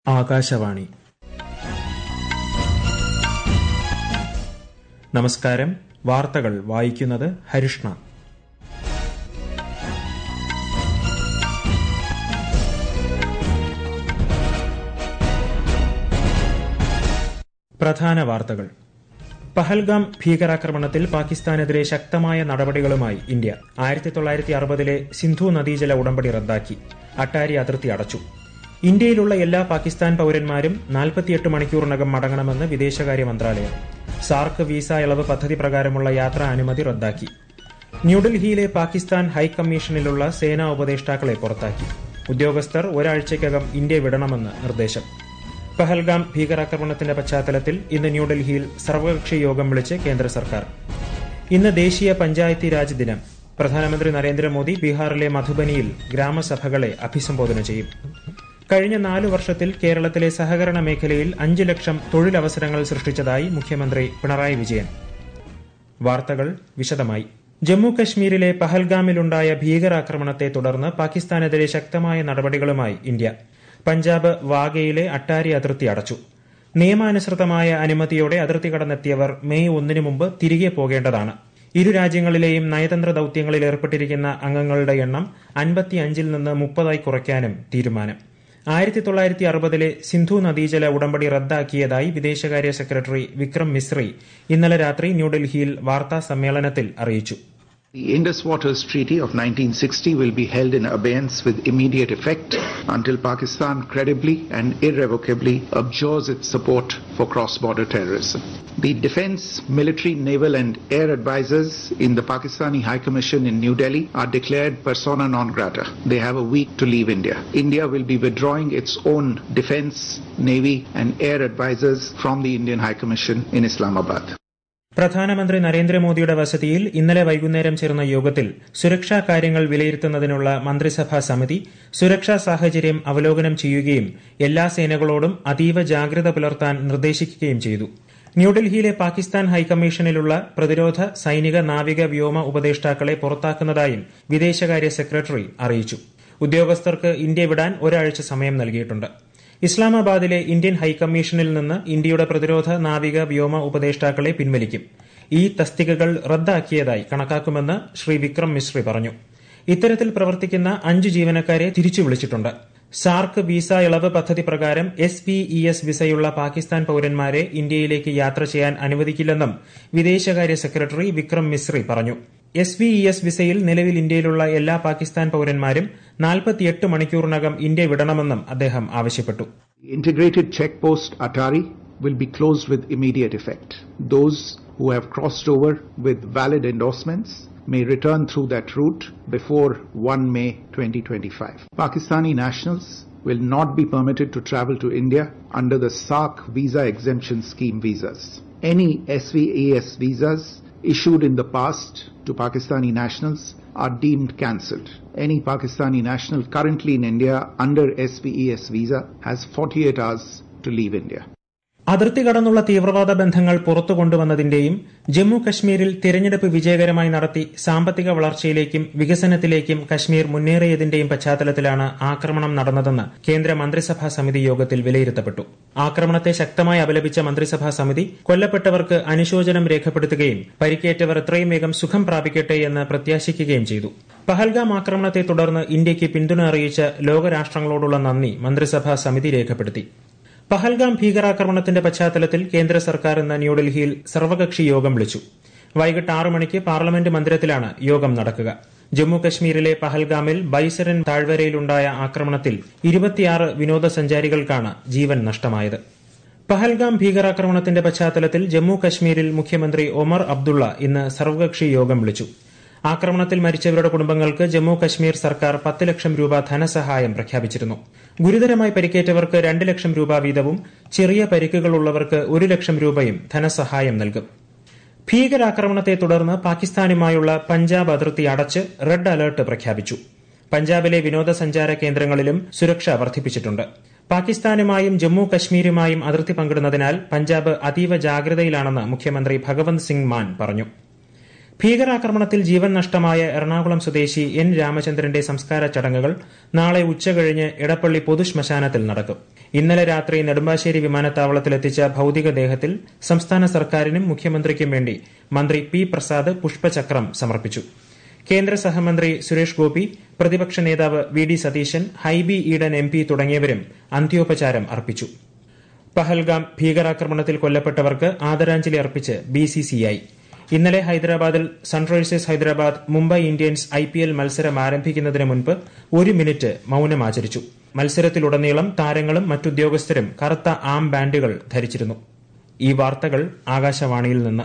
ആകാശവാണി നമസ്കാരം വാർത്തകൾ വായിക്കുന്നത് ഹരിഷ്ണ പ്രധാന വാർത്തകൾ പഹൽഗാം ഭീകരാക്രമണത്തിൽ പാകിസ്ഥാനെതിരെ ശക്തമായ നടപടികളുമായി ഇന്ത്യ ആയിരത്തി തൊള്ളായിരത്തി അറുപതിലെ സിന്ധു നദീജല ഉടമ്പടി റദ്ദാക്കി അട്ടാരി അതിർത്തി അടച്ചു ഇന്ത്യയിലുള്ള എല്ലാ പാകിസ്ഥാൻ പൌരന്മാരും നാൽപ്പത്തിയെട്ട് മണിക്കൂറിനകം മടങ്ങണമെന്ന് വിദേശകാര്യ മന്ത്രാലയം സാർക്ക് വീസ ഇളവ് പദ്ധതി പ്രകാരമുള്ള യാത്രാ അനുമതി റദ്ദാക്കി ന്യൂഡൽഹിയിലെ പാകിസ്ഥാൻ ഹൈക്കമ്മീഷനിലുള്ള സേനാ ഉപദേഷ്ടാക്കളെ പുറത്താക്കി ഉദ്യോഗസ്ഥർ ഒരാഴ്ചയ്ക്കകം ഇന്ത്യ വിടണമെന്ന് നിർദ്ദേശം പഹൽഗാം ഭീകരാക്രമണത്തിന്റെ പശ്ചാത്തലത്തിൽ ഇന്ന് ന്യൂഡൽഹിയിൽ സർവകക്ഷി യോഗം വിളിച്ച് കേന്ദ്ര സർക്കാർ ഇന്ന് ദേശീയ പഞ്ചായത്തി രാജ് ദിനം പ്രധാനമന്ത്രി നരേന്ദ്രമോദി ബീഹാറിലെ മധുബനിയിൽ ഗ്രാമസഭകളെ അഭിസംബോധന ചെയ്യും കഴിഞ്ഞ നാലു വർഷത്തിൽ കേരളത്തിലെ സഹകരണ മേഖലയിൽ അഞ്ച് ലക്ഷം തൊഴിലവസരങ്ങൾ സൃഷ്ടിച്ചതായി മുഖ്യമന്ത്രി പിണറായി വിജയൻ വാർത്തകൾ വിശദമായി ജമ്മു കശ്മീരിലെ പഹൽഗാമിലുണ്ടായ ഭീകരാക്രമണത്തെ തുടർന്ന് പാകിസ്ഥാനെതിരെ ശക്തമായ നടപടികളുമായി ഇന്ത്യ പഞ്ചാബ് വാഗയിലെ അട്ടാരി അതിർത്തി അടച്ചു നിയമാനുസൃതമായ അനുമതിയോടെ അതിർത്തി കടന്നെത്തിയവർ മെയ് ഒന്നിനു മുമ്പ് തിരികെ പോകേണ്ടതാണ് ഇരു രാജ്യങ്ങളിലെയും നയതന്ത്ര ദൌത്യങ്ങളിൽ ഏർപ്പെട്ടിരിക്കുന്ന അംഗങ്ങളുടെ എണ്ണം അൻപത്തിയഞ്ചിൽ നിന്ന് മുപ്പതായി കുറയ്ക്കാനും തീരുമാനം ആയിരത്തി തൊള്ളായിരത്തി അറുപതിലെ സിന്ധു നദീജല ഉടമ്പടി റദ്ദാക്കിയതായി വിദേശകാര്യ സെക്രട്ടറി വിക്രം മിശ്രി ഇന്നലെ രാത്രി ന്യൂഡൽഹിയിൽ വാർത്താ സമ്മേളനത്തിൽ അറിയിച്ചു The Indus Waters Treaty of 1960 will be held in abeyance with immediate effect until Pakistan credibly and irrevocably abjures its support for cross-border terrorism. The defense, military, naval and air advisors in the Pakistani High Commission in New Delhi are declared persona non grata. They have a week to leave India. India will be withdrawing its own defense, navy and air advisors from the Indian High Commission in Islamabad. പ്രധാനമന്ത്രി നരേന്ദ്രമോദിയുടെ വസതിയിൽ ഇന്നലെ വൈകുന്നേരം ചേർന്ന യോഗത്തിൽ സുരക്ഷാ കാര്യങ്ങൾ വിലയിരുത്തുന്നതിനുള്ള മന്ത്രിസഭാ സമിതി സുരക്ഷാ സാഹചര്യം അവലോകനം ചെയ്യുകയും എല്ലാ സേനകളോടും അതീവ ജാഗ്രത പുലർത്താൻ നിർദ്ദേശിക്കുകയും ചെയ്തു ന്യൂഡൽഹിയിലെ പാകിസ്ഥാൻ ഹൈക്കമ്മീഷനിലുള്ള പ്രതിരോധ സൈനിക നാവിക വ്യോമ ഉപദേഷ്ടാക്കളെ പുറത്താക്കുന്നതായും വിദേശകാര്യ സെക്രട്ടറി അറിയിച്ചു ഉദ്യോഗസ്ഥർക്ക് ഇന്ത്യ വിടാൻ ഒരാഴ്ച സമയം നൽകിയിട്ടുണ്ട് ഇസ്ലാമാബാദിലെ ഇന്ത്യൻ ഹൈക്കമ്മീഷനിൽ നിന്ന് ഇന്ത്യയുടെ പ്രതിരോധ നാവിക വ്യോമ ഉപദേഷ്ടാക്കളെ പിൻവലിക്കും ഈ തസ്തികകൾ റദ്ദാക്കിയതായി കണക്കാക്കുമെന്ന് ശ്രീ വിക്രം മിശ്രി പറഞ്ഞു ഇത്തരത്തിൽ പ്രവർത്തിക്കുന്ന അഞ്ച് ജീവനക്കാരെ തിരിച്ചു വിളിച്ചിട്ടുണ്ട് സാർക്ക് വിസ ഇളവ് പദ്ധതി പ്രകാരം എസ് പി ഇ എസ് വിസയുള്ള പാകിസ്ഥാൻ പൌരന്മാരെ ഇന്ത്യയിലേക്ക് യാത്ര ചെയ്യാൻ അനുവദിക്കില്ലെന്നും വിദേശകാര്യ സെക്രട്ടറി വിക്രം മിശ്രി പറഞ്ഞു എസ് വി ഇ എസ് വിസയിൽ നിലവിൽ ഇന്ത്യയിലുള്ള എല്ലാ പാകിസ്ഥാൻ പൌരന്മാരും നാൽപ്പത്തിയെട്ട് മണിക്കൂറിനകം ഇന്ത്യ വിടണമെന്നും അദ്ദേഹം ആവശ്യപ്പെട്ടു Integrated checkpost Atari will be closed with immediate effect. Those who have crossed over with valid endorsements may return through that route before 1 May 2025. Pakistani nationals will not be permitted to travel to India under the SARC visa exemption scheme visas. Any SVAS visas issued in the past to Pakistani nationals are deemed cancelled. Any Pakistani national currently in India under SVES visa has 48 hours to leave India. അതിർത്തി കടന്നുള്ള തീവ്രവാദ ബന്ധങ്ങൾ പുറത്തു കൊണ്ടുവന്നതിന്റെയും ജമ്മു കശ്മീരിൽ തിരഞ്ഞെടുപ്പ് വിജയകരമായി നടത്തി സാമ്പത്തിക വളർച്ചയിലേക്കും വികസനത്തിലേക്കും കശ്മീർ മുന്നേറിയതിന്റെയും പശ്ചാത്തലത്തിലാണ് ആക്രമണം നടന്നതെന്ന് കേന്ദ്ര മന്ത്രിസഭാ സമിതി യോഗത്തിൽ വിലയിരുത്തപ്പെട്ടു ആക്രമണത്തെ ശക്തമായി അപലപിച്ച മന്ത്രിസഭാ സമിതി കൊല്ലപ്പെട്ടവർക്ക് അനുശോചനം രേഖപ്പെടുത്തുകയും പരിക്കേറ്റവർ എത്രയും വേഗം സുഖം പ്രാപിക്കട്ടെ എന്ന് പ്രത്യാശിക്കുകയും ചെയ്തു പഹൽഗാം ആക്രമണത്തെ തുടർന്ന് ഇന്ത്യയ്ക്ക് പിന്തുണ അറിയിച്ച ലോകരാഷ്ട്രങ്ങളോടുള്ള നന്ദി മന്ത്രിസഭാ സമിതി രേഖപ്പെടുത്തി പഹൽഗാം ഭീകരാക്രമണത്തിന്റെ പശ്ചാത്തലത്തിൽ കേന്ദ്ര സർക്കാർ ഇന്ന് ന്യൂഡൽഹിയിൽ സർവകക്ഷി യോഗം വിളിച്ചു വൈകിട്ട് ആറു മണിക്ക് പാർലമെന്റ് മന്ദിരത്തിലാണ് യോഗം നടക്കുക ജമ്മു കശ്മീരിലെ പഹൽഗാമിൽ ബൈസരൻ താഴ്വരയിലുണ്ടായ ആക്രമണത്തിൽ ഇരുപത്തിയാറ് വിനോദസഞ്ചാരികൾക്കാണ് ജീവൻ നഷ്ടമായത് പഹൽഗാം ഭീകരാക്രമണത്തിന്റെ പശ്ചാത്തലത്തിൽ ജമ്മു കശ്മീരിൽ മുഖ്യമന്ത്രി ഒമർ അബ്ദുള്ള ഇന്ന് സർവകക്ഷി യോഗം വിളിച്ചു ആക്രമണത്തിൽ മരിച്ചവരുടെ കുടുംബങ്ങൾക്ക് ജമ്മു കശ്മീർ സർക്കാർ പത്ത് ലക്ഷം രൂപ ധനസഹായം പ്രഖ്യാപിച്ചിരുന്നു ഗുരുതരമായി പരിക്കേറ്റവർക്ക് രണ്ട് ലക്ഷം രൂപ വീതവും ചെറിയ പരിക്കുകളുള്ളവർക്ക് ഒരു ലക്ഷം രൂപയും ധനസഹായം നൽകും ഭീകരാക്രമണത്തെ തുടർന്ന് പാകിസ്ഥാനുമായുള്ള പഞ്ചാബ് അതിർത്തി അടച്ച് റെഡ് അലർട്ട് പ്രഖ്യാപിച്ചു പഞ്ചാബിലെ വിനോദസഞ്ചാര കേന്ദ്രങ്ങളിലും സുരക്ഷ വർദ്ധിപ്പിച്ചിട്ടുണ്ട് പാകിസ്ഥാനുമായും ജമ്മു കശ്മീരുമായും അതിർത്തി പങ്കിടുന്നതിനാൽ പഞ്ചാബ് അതീവ ജാഗ്രതയിലാണെന്ന് മുഖ്യമന്ത്രി ഭഗവന്ത് സിംഗ് മാൻ പറഞ്ഞു ഭീകരാക്രമണത്തിൽ ജീവൻ നഷ്ടമായ എറണാകുളം സ്വദേശി എൻ രാമചന്ദ്രന്റെ സംസ്കാര ചടങ്ങുകൾ നാളെ ഉച്ചകഴിഞ്ഞ് എടപ്പള്ളി പൊതുശ്മശാനത്തിൽ നടക്കും ഇന്നലെ രാത്രി നെടുമ്പാശ്ശേരി വിമാനത്താവളത്തിലെത്തിച്ച ഭൌതികദേഹത്തിൽ സംസ്ഥാന സർക്കാരിനും മുഖ്യമന്ത്രിക്കും വേണ്ടി മന്ത്രി പി പ്രസാദ് പുഷ്പചക്രം സമർപ്പിച്ചു കേന്ദ്ര സഹമന്ത്രി സുരേഷ് ഗോപി പ്രതിപക്ഷ നേതാവ് V D Satheesan Hibi Eden M P തുടങ്ങിയവരും അന്ത്യോപചാരം അർപ്പിച്ചു പഹൽഗാം ഭീകരാക്രമണത്തിൽ കൊല്ലപ്പെട്ടവർക്ക് ആദരാഞ്ജലി അർപ്പിച്ച് ബിസിസിഐ ഇന്നലെ ഹൈദരാബാദിൽ Sunrisers Hyderabad Mumbai Indians IPL മത്സരം ആരംഭിക്കുന്നതിന് മുൻപ് ഒരു മിനിറ്റ് മൌനം ആചരിച്ചു മത്സരത്തിലുടനീളം താരങ്ങളും മറ്റുദ്യോഗസ്ഥരും കറുത്ത ആം ബാൻഡുകൾ ധരിച്ചിരുന്നു ഈ വാർത്തകൾ ആകാശവാണിയിൽ നിന്ന്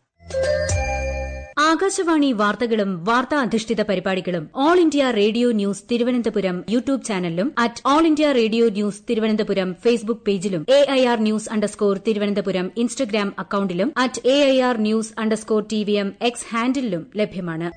ആകാശവാണി വാർത്തകളും വാർത്താ അധിഷ്ഠിത പരിപാടികളും all India radio news Thiruvananthapuram YouTube ചാനലിലും at all India radio news Thiruvananthapuram Facebook പേജിലും A I R news underscore Thiruvananthapuram Instagram അക്കൌണ്ടിലും at A I R news underscore T V M X ഹാൻഡിലും ലഭ്യമാണ്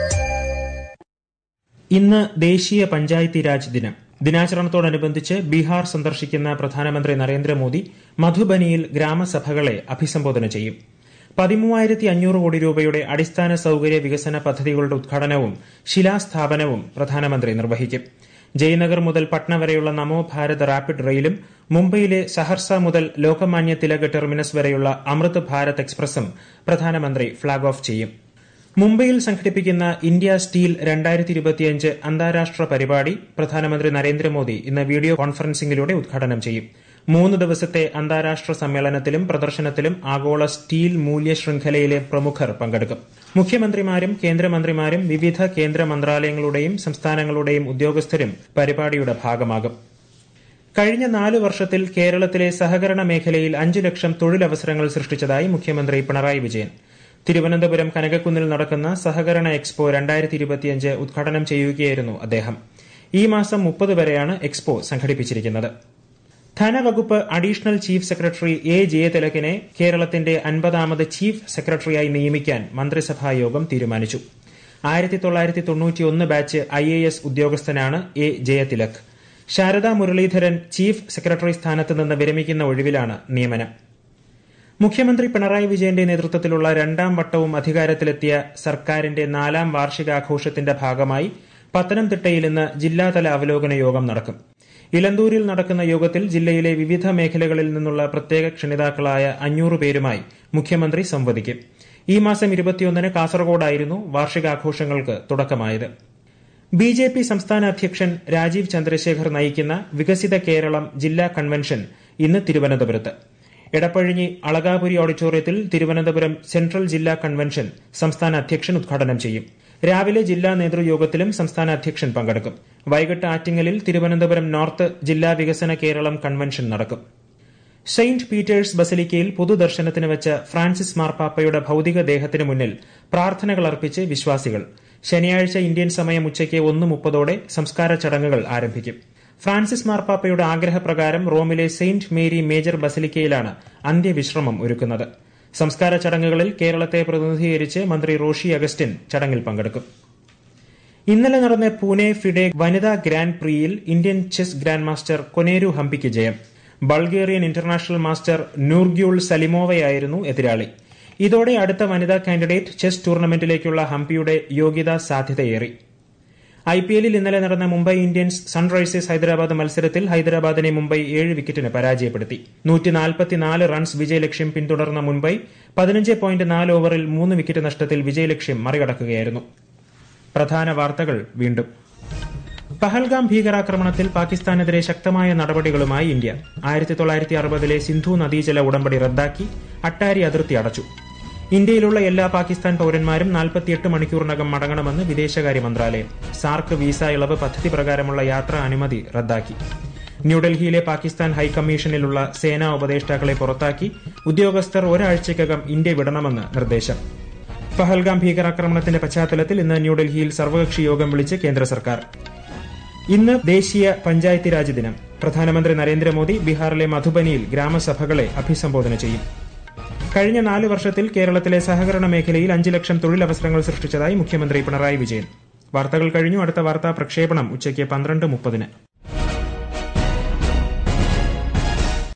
ഇന്ന് ദേശീയ പഞ്ചായത്തി രാജ് ദിനം ദിനാചരണത്തോടനുബന്ധിച്ച് ബീഹാർ സന്ദർശിക്കുന്ന പ്രധാനമന്ത്രി നരേന്ദ്രമോദി മധുബനിയിൽ ഗ്രാമസഭകളെ അഭിസംബോധന ചെയ്യും പതിമൂവായിരത്തി അഞ്ഞൂറ് കോടി രൂപയുടെ അടിസ്ഥാന സൌകര്യ വികസന പദ്ധതികളുടെ ഉദ്ഘാടനവും ശിലാസ്ഥാപനവും പ്രധാനമന്ത്രി നിർവഹിക്കും ജയ്നഗർ മുതൽ പട്ന വരെയുള്ള നമോ ഭാരത് റാപ്പിഡ് റെയിലും മുംബൈയിലെ സഹർസ മുതൽ ലോകമാന്യ തിലക് ടെർമിനസ് വരെയുള്ള അമൃത് ഭാരത് എക്സ്പ്രസും പ്രധാനമന്ത്രി ഫ്ളാഗ് ഓഫ് ചെയ്യും മുംബൈയിൽ സംഘടിപ്പിക്കുന്ന ഇന്ത്യ സ്റ്റീൽ രണ്ടായിരത്തി ഇരുപത്തിയഞ്ച് അന്താരാഷ്ട്ര പരിപാടി പ്രധാനമന്ത്രി നരേന്ദ്രമോദി ഇന്ന് വീഡിയോ കോൺഫറൻസിംഗിലൂടെ ഉദ്ഘാടനം ചെയ്യും മൂന്ന് ദിവസത്തെ അന്താരാഷ്ട്ര സമ്മേളനത്തിലും പ്രദർശനത്തിലും ആഗോള സ്റ്റീൽ മൂല്യ ശൃംഖലയിലെ പ്രമുഖർ പങ്കെടുക്കും മുഖ്യമന്ത്രിമാരും കേന്ദ്രമന്ത്രിമാരും വിവിധ കേന്ദ്ര മന്ത്രാലയങ്ങളുടെയും സംസ്ഥാനങ്ങളുടെയും ഉദ്യോഗസ്ഥരും പരിപാടിയുടെ ഭാഗമാകും കഴിഞ്ഞ നാല് വർഷത്തിൽ കേരളത്തിലെ സഹകരണ മേഖലയിൽ അഞ്ചു ലക്ഷം തൊഴിലവസരങ്ങൾ സൃഷ്ടിച്ചതായി മുഖ്യമന്ത്രി പിണറായി വിജയൻ തിരുവനന്തപുരം കനകക്കുന്നിൽ നടക്കുന്ന സഹകരണ എക്സ്പോ രണ്ടായിരത്തി ഇരുപത്തിയഞ്ച് ഉദ്ഘാടനം ചെയ്യുകയായിരുന്നു അദ്ദേഹം ഈ മാസം മുപ്പത് വരെയാണ് എക്സ്പോ സംഘടിപ്പിച്ചിരിക്കുന്നത് ധനവകുപ്പ് അഡീഷണൽ ചീഫ് സെക്രട്ടറി എ ജയതിലകിനെ കേരളത്തിന്റെ അൻപതാമത് ചീഫ് സെക്രട്ടറിയായി നിയമിക്കാൻ മന്ത്രിസഭാ യോഗം തീരുമാനിച്ചു ആയിരത്തി തൊള്ളായിരത്തി തൊണ്ണൂറ്റിയൊന്ന് ബാച്ച് ഐ എ എസ് ഉദ്യോഗസ്ഥനാണ് A Jayathilak Sarada Muraleedharan chief secretary സ്ഥാനത്ത് നിന്ന് വിരമിക്കുന്ന ഒഴിവിലാണ് നിയമനം മുഖ്യമന്ത്രി പിണറായി വിജയന്റെ നേതൃത്വത്തിലുള്ള രണ്ടാം വട്ടവും അധികാരത്തിലെത്തിയ സർക്കാരിന്റെ നാലാം വാർഷികാഘോഷത്തിന്റെ ഭാഗമായി പത്തനംതിട്ടയിൽ ഇന്ന് ജില്ലാതല അവലോകന യോഗം നടക്കും ഇലന്തൂരിൽ നടക്കുന്ന യോഗത്തിൽ ജില്ലയിലെ വിവിധ മേഖലകളിൽ നിന്നുള്ള പ്രത്യേക ക്ഷണിതാക്കളായ അഞ്ഞൂറ് പേരുമായി മുഖ്യമന്ത്രി സംവദിക്കും ഈ മാസം ഇരുപത്തിയൊന്നിന് കാസർഗോഡായിരുന്നു വാർഷികാഘോഷങ്ങൾക്ക് തുടക്കമായത് ബി ജെ പി സംസ്ഥാന അധ്യക്ഷൻ രാജീവ് ചന്ദ്രശേഖർ നയിക്കുന്ന വികസിത കേരളം ജില്ലാ കൺവെൻഷൻ ഇന്ന് തിരുവനന്തപുരത്ത് എടപ്പഴിഞ്ഞി അളകാപുരി ഓഡിറ്റോറിയത്തിൽ തിരുവനന്തപുരം സെൻട്രൽ ജില്ലാ കൺവെൻഷൻ സംസ്ഥാന അധ്യക്ഷൻ ഉദ്ഘാടനം ചെയ്യും രാവിലെ ജില്ലാ നേതൃയോഗത്തിലും സംസ്ഥാന അധ്യക്ഷൻ പങ്കെടുക്കും വൈകിട്ട് ആറ്റിങ്ങലിൽ തിരുവനന്തപുരം നോർത്ത് ജില്ലാ വികസന കേരളം കൺവെൻഷൻ നടക്കും സെയിന്റ് പീറ്റേഴ്സ് ബസലിക്കയിൽ പൊതുദർശനത്തിന് വെച്ച ഫ്രാൻസിസ് മാർപ്പാപ്പയുടെ ഭൌതികദേഹത്തിന് മുന്നിൽ പ്രാർത്ഥനകൾ അർപ്പിച്ച് വിശ്വാസികൾ ശനിയാഴ്ച ഇന്ത്യൻ സമയം ഉച്ചയ്ക്ക് ഒന്ന് മുപ്പതോടെ സംസ്കാര ചടങ്ങുകൾ ആരംഭിക്കും ഫ്രാൻസിസ് മാർപ്പാപ്പയുടെ ആഗ്രഹപ്രകാരം റോമിലെ സെയിന്റ് മേരി മേജർ ബസലിക്കയിലാണ് അന്ത്യവിശ്രമം ഒരുക്കുന്നത് സംസ്കാര ചടങ്ങുകളിൽ കേരളത്തെ പ്രതിനിധീകരിച്ച് മന്ത്രി റോഷി അഗസ്റ്റിൻ ചടങ്ങിൽ പങ്കെടുക്കും ഇന്നലെ നടന്ന പൂനെ ഫിഡെ വനിതാ ഗ്രാൻഡ് പ്രിയിൽ Indian chess grand master Koneru ഹംപിക്ക് ജയം ബൾഗേറിയൻ ഇന്റർനാഷണൽ മാസ്റ്റർ നൂർഗ്യൂൾ സലിമോവയായിരുന്നു എതിരാളി ഇതോടെ അടുത്ത വനിതാ കാൻഡിഡേറ്റ് ചെസ് ടൂർണമെന്റിലേക്കുള്ള ഹംപിയുടെ യോഗ്യതാ സാധ്യതയേറി ഐപിഎല്ലിൽ ഇന്നലെ നടന്ന മുംബൈ ഇന്ത്യൻസ് സൺറൈസേഴ്സ് ഹൈദരാബാദ് മത്സരത്തിൽ ഹൈദരാബാദിനെ മുംബൈ ഏഴ് വിക്കറ്റിന് പരാജയപ്പെടുത്തി റൺസ് വിജയലക്ഷ്യം പിന്തുടർന്ന മുംബൈ പതിനഞ്ച് പോയിന്റ് നാല് ഓവറിൽ മൂന്ന് വിക്കറ്റ് നഷ്ടത്തിൽ വിജയലക്ഷ്യം മറികടക്കുകയായിരുന്നു പ്രധാന വാർത്തകൾ വീണ്ടും പഹൽഗാം ഭീകരാക്രമണത്തിൽ പാകിസ്ഥാനെതിരെ ശക്തമായ നടപടികളുമായി ഇന്ത്യ ആയിരത്തി തൊള്ളായിരത്തി അറുപതിലെ സിന്ധു നദീജല ഉടമ്പടി റദ്ദാക്കി അട്ടാരി അതിർത്തി അടച്ചു ഇന്ത്യയിലുള്ള എല്ലാ പാകിസ്ഥാൻ പൌരന്മാരും നാൽപ്പത്തിയെട്ട് മണിക്കൂറിനകം മടങ്ങണമെന്ന് വിദേശകാര്യ മന്ത്രാലയം സാർക്ക് വീസ ഇളവ് പദ്ധതി പ്രകാരമുള്ള യാത്രാ അനുമതി റദ്ദാക്കി ന്യൂഡൽഹിയിലെ പാകിസ്ഥാൻ ഹൈക്കമ്മീഷനിലുള്ള സേനാ ഉപദേഷ്ടാക്കളെ പുറത്താക്കി ഉദ്യോഗസ്ഥർ ഒരാഴ്ചയ്ക്കകം ഇന്ത്യ വിടണമെന്ന് നിർദ്ദേശം പഹൽഗാം ഭീകരാക്രമണത്തിന്റെ പശ്ചാത്തലത്തിൽ ഇന്ന് ന്യൂഡൽഹിയിൽ സർവകക്ഷി യോഗം വിളിച്ച് കേന്ദ്ര സർക്കാർ ഇന്ന് ദേശീയ പഞ്ചായത്തി രാജ് ദിനം പ്രധാനമന്ത്രി നരേന്ദ്രമോദി ബീഹാറിലെ മധുബനിയിൽ ഗ്രാമസഭകളെ അഭിസംബോധന ചെയ്യും കഴിഞ്ഞ നാല് വർഷത്തിൽ കേരളത്തിലെ സഹകരണ മേഖലയിൽ അഞ്ച് ലക്ഷം തൊഴിലവസരങ്ങൾ സൃഷ്ടിച്ചതായി മുഖ്യമന്ത്രി പിണറായി വിജയൻ വാർത്തകൾ കഴിഞ്ഞു അടുത്ത വാർത്താ പ്രക്ഷേപണം ഉച്ചയ്ക്ക് പന്ത്രണ്ട് മുപ്പതിന്